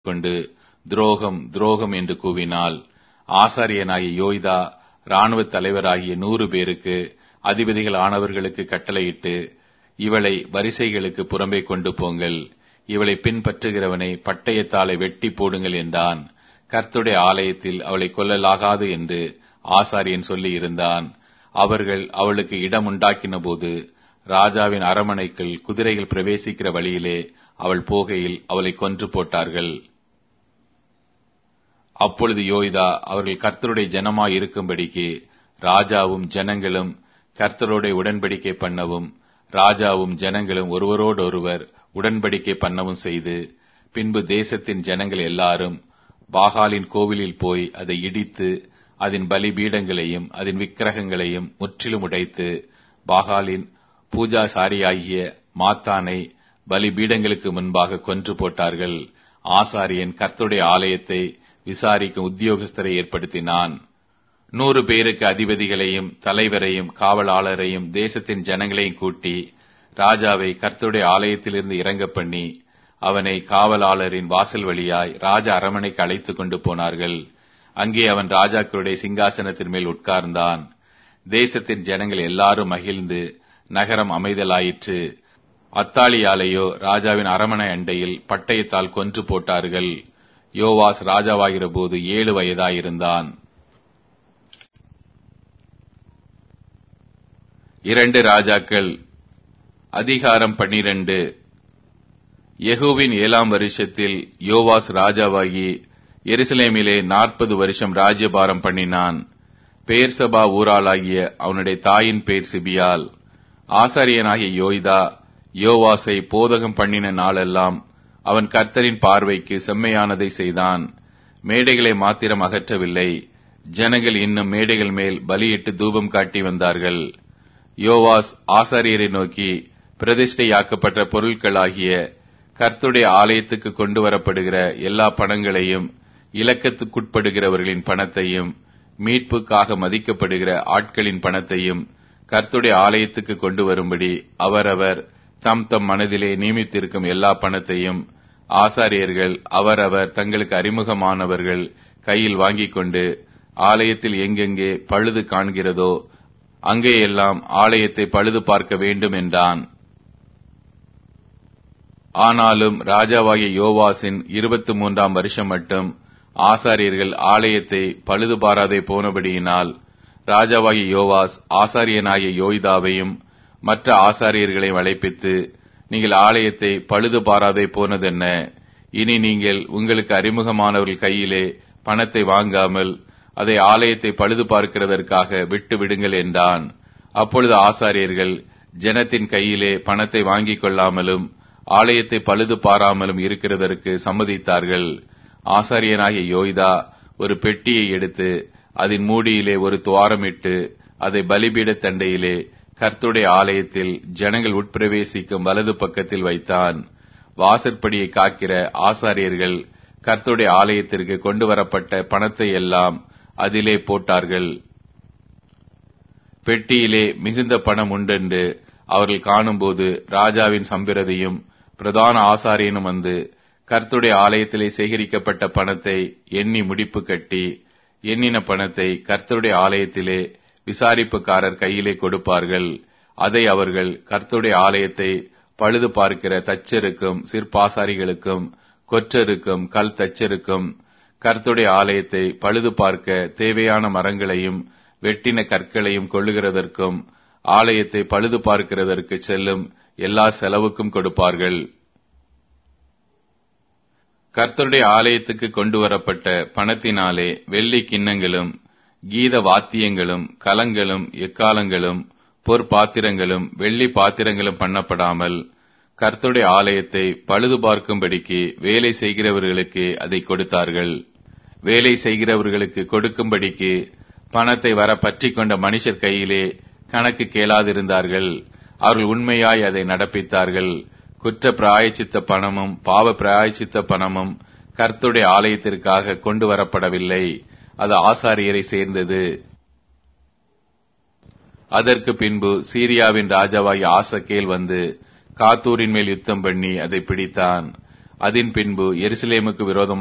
கொண்டு துரோகம் துரோகம் என்று கூவினாள் ஆசாரியனாகிய யோய்தா இராணுவ தலைவராகிய நூறு பேருக்கு அதிபதிகள் ஆனவர்களுக்கு கட்டளையிட்டு இவளை வரிசைகளுக்கு புறம்பே கொண்டு போங்கள் இவளை பின்பற்றுகிறவனை பட்டயத்தாலே வெட்டி போடுங்கள் என்றான் கர்த்துடைய ஆலயத்தில் அவளை கொல்லலாகாது என்று ஆசாரியன் சொல்லி இருந்தான் அவர்கள் அவளுக்கு இடம் உண்டாக்கின போது ராஜாவின் அரமனைக்குள் குதிரைகள் பிரவேசிக்கிற வழியிலே அவள் போகையில் அவளை கொன்று போட்டார்கள் அப்பொழுது யோய்தா அவர்கள் கர்த்தருடைய ஜனமாய் இருக்கும்படிக்கு ராஜாவும் ஜனங்களும் கர்த்தரோட உடன்படிக்கை பண்ணவும் ராஜாவும் ஜனங்களும் ஒருவரோடொருவர் உடன்படிக்கை பண்ணவும் செய்து பின்பு தேசத்தின் ஜனங்கள் எல்லாரும் பாகாலின் கோவிலில் போய் அதை இடித்து அதன் பலிபீடங்களையும் அதன் விக்கிரகங்களையும் முற்றிலும் உடைத்து பாகாலின் பூஜாசாரியாகிய மாத்தானை பலிபீடங்களுக்கு முன்பாக கொன்று போட்டார்கள் ஆசாரியன் கர்த்தருடைய ஆலயத்தை விசாரிக்கும் உத்தியோகஸ்தரை ஏற்படுத்தினான் நூறு பேருக்கு அதிபதிகளையும் தலைவரையும் காவலாளரையும் தேசத்தின் ஜனங்களையும் கூட்டி ராஜாவை கர்த்தருடைய ஆலயத்திலிருந்து இறங்க பண்ணி அவனை காவலாளரின் வாசல் வழியாய் ராஜ அரமனைக்கு அழைத்துக் கொண்டு போனார்கள் அங்கே அவன் ராஜாக்களுடைய சிங்காசனத்தின் மேல் உட்கார்ந்தான் தேசத்தின் ஜனங்கள் எல்லாரும் மகிழ்ந்து நகரம் அமைதலாயிற்று அத்தாலியாலேயோ ராஜாவின் அரமனை அண்டையில் பட்டயத்தால் கொன்று போட்டார்கள் யோவாஸ் ராஜாவாகிற போது ஏழு வயதாயிருந்தான் இரண்டு ராஜாக்கள் அதிகாரம் பன்னிரண்டு யெகூவின் ஏழாம் வருஷத்தில் யோவாஸ் ராஜாவாகி எருசலேமிலே நாற்பது வருஷம் ராஜ்யபாரம் பண்ணினான் பேர்சபா ஊராளாகிய அவனுடைய தாயின் பேர் சிபியால் ஆசாரியனாகிய யோய்தா யோவாசை போதகம் பண்ணின நாளெல்லாம் அவன் கர்த்தரின் பார்வைக்கு செம்மையானதை செய்தான் மேடைகளை மாத்திரம் அகற்றவில்லை ஜனங்கள் இன்னும் மேடைகள் மேல் பலியிட்டு தூபம் காட்டி வந்தார்கள் யோவாஸ் ஆசாரியரை நோக்கி பிரதிஷ்டையாக்கப்பட்ட பொருட்களாகிய கர்த்துடைய ஆலயத்துக்கு கொண்டு வரப்படுகிற எல்லா பணங்களையும் இலக்கத்துக்குட்படுகிறவர்களின் பணத்தையும் மீட்புக்காக மதிக்கப்படுகிற ஆட்களின் பணத்தையும் கர்த்துடைய ஆலயத்துக்கு கொண்டு வரும்படி அவரவர் தம் தம் மனதிலே நியமித்திருக்கும் எல்லா பணத்தையும் ஆசாரியர்கள் அவரவர் தங்களுக்கு அறிமுகமானவர்கள் கையில் வாங்கிக் கொண்டு ஆலயத்தில் எங்கெங்கே பழுது காண்கிறதோ அங்கேயெல்லாம் ஆலயத்தை பழுது பார்க்க வேண்டும் என்றான் ஆனாலும் ராஜாவாகிய யோவாசின் இருபத்தி மூன்றாம் வருஷம் மட்டும் ஆசாரியர்கள் ஆலயத்தை பழுது பாராதே போனபடியினால் ராஜாவாகிய யோவாஸ் ஆசாரியனாகிய யோய்தாவையும் மற்ற ஆசாரியர்களையும் அழைப்பித்து நீங்கள் ஆலயத்தை பழுது பாராதே போனதென்ன இனி நீங்கள் உங்களுக்கு அறிமுகமானவர்கள் கையிலே பணத்தை வாங்காமல் அதை ஆலயத்தை பழுது பார்க்கிறதற்காக விட்டு விடுங்கள் என்றான் அப்பொழுது ஆசாரியர்கள் ஜனத்தின் கையிலே பணத்தை வாங்கிக் கொள்ளாமலும் ஆலயத்தை பழுது பாராமலும் இருக்கிறதற்கு சம்மதித்தார்கள் ஆசாரியனாகிய யோய்தா ஒரு பெட்டியை எடுத்து அதன் மூடியிலே ஒரு துவாரமிட்டு அதை பலிபீட தண்டையிலே கர்த்துடைய ஆலயத்தில் ஜனங்கள் உட்பிரவேசிக்கும் வலது பக்கத்தில் வைத்தான் வாசற்படியை காக்கிற ஆசாரியர்கள் கர்த்துடைய ஆலயத்திற்கு கொண்டு வரப்பட்ட பணத்தை எல்லாம் அதிலே போட்டார்கள் பெட்டியிலே மிகுந்த பணம் உண்டென்று அவர்கள் காணும்போது ராஜாவின் சம்பிரதியும் பிரதான ஆசாரியனும் வந்து கர்த்துடைய ஆலயத்திலே சேகரிக்கப்பட்ட பணத்தை எண்ணி முடிப்பு கட்டி எண்ணின பணத்தை கர்த்தருடைய ஆலயத்திலே விசாரிப்புக்காரர் கையிலே கொடுப்பார்கள் அதை அவர்கள் கர்த்தருடைய ஆலயத்தை பழுது பார்க்கிற தச்சருக்கும் சிற்பாசாரிகளுக்கும் கொற்றருக்கும் கல் தச்சருக்கும் கர்த்துடைய ஆலயத்தை பழுது பார்க்க தேவையான மரங்களையும் வெட்டின கற்களையும் கொள்ளுகிறதற்கும் ஆலயத்தை பழுது பார்க்கிறதற்கு செல்லும் எல்லா செலவுக்கும் கொடுப்பார்கள் கர்த்தருடைய ஆலயத்துக்கு கொண்டு வரப்பட்ட பணத்தினாலே வெள்ளி கிண்ணங்களும் கீத வாத்தியங்களும் கலங்களும் எக்காலங்களும் பொற்பாத்திரங்களும் வெள்ளி பாத்திரங்களும் பண்ணப்படாமல் கர்த்தருடைய ஆலயத்தை பழுது பார்க்கும்படிக்கு வேலை செய்கிறவர்களுக்கு அதை கொடுத்தார்கள் வேலை செய்கிறவர்களுக்கு கொடுக்கும்படிக்கு பணத்தை வர பற்றி கொண்ட மனுஷர் கையிலே கணக்கு கேளாதிருந்தார்கள் அவர்கள் உண்மையாய் அதை நடப்பித்தார்கள் குற்ற பிராயச்சித்த பணமும் பாவ பிராயச்சித்த பணமும் கர்த்துடைய ஆலயத்திற்காக கொண்டு வரப்படவில்லை அது ஆசாரியரை சேர்ந்தது அதற்கு பின்பு சீரியாவின் ராஜாவாய் ஆசக்கேல் வந்து காத்தூரின் மேல் யுத்தம் பண்ணி அதை பிடித்தான் அதன் பின்பு எருசலேமுக்கு விரோதமாக